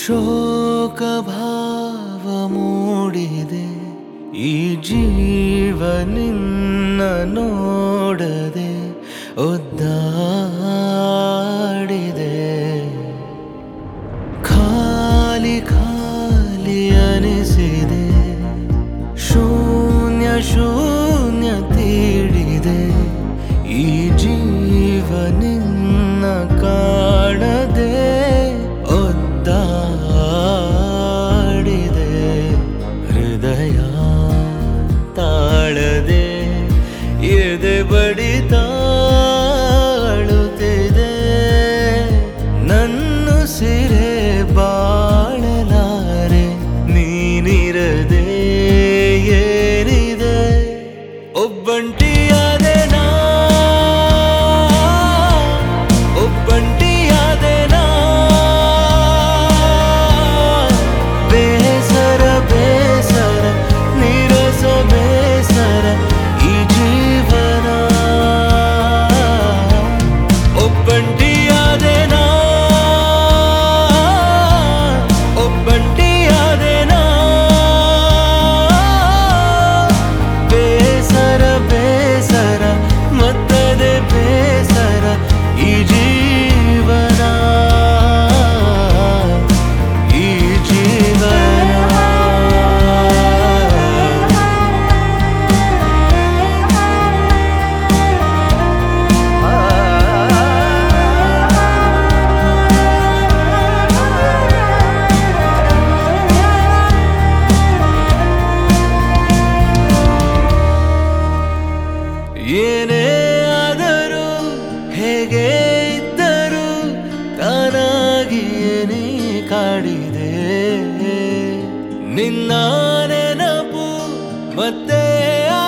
ಶೋಕ ಭಾವ ಮೂಡಿದೆ ಈ ಜೀವ ನಿನ್ನ ನೋಡದೆ ಒದ್ದಾಡಿದೆ ಖಾಲಿ ಖಾಲಿ ಅನಿಸಿದೆ ಶೂನ್ಯ ಶೂನ್ಯ ತೀಡಿದೆ ಈ ಜೀವ ನಿನ್ನ ಕಾಣದೆ ಒದ್ದಾಡಿದೆ ಹೃದಯ ತಾಳದೆ ಎದೆ ಬಡಿತ ಅಳುತ್ತಿದೆ ನನ್ನ ಸಿರೆ ಬಾಳಲಾರೆ ನೀನಿರದೆ ಏನಿದೆ ಒಬ್ಬಂಟಿಯಾದೆ ನಾ ಒಬ್ಬಂಟಿಯಾದೆ ನಾ ಬೇಸರ ಬೇಸರ ನಿರಸ ಬೇಸರ ಈ ಜೀವನ ಒಬ್ಬಂಟಿಯಾದೆ ನಾ ಒಬ್ಬಂಟಿಯಾದೆ ನಾ ಬೇಸರ ಬೇಸರ ಮತ್ತದೇ ಬೇಸರ ಈ ಜೀವನ ಈ ಜೀವನ ಏನೇ ಆದರೂ ಹೇಗೆ ಇದ್ದರೂ ತಾನಾಗಿಯೇ ನೀ ಕಾಡಿದೆ ನಿನ್ನ ನೆನಪು ಮತ್ತೆ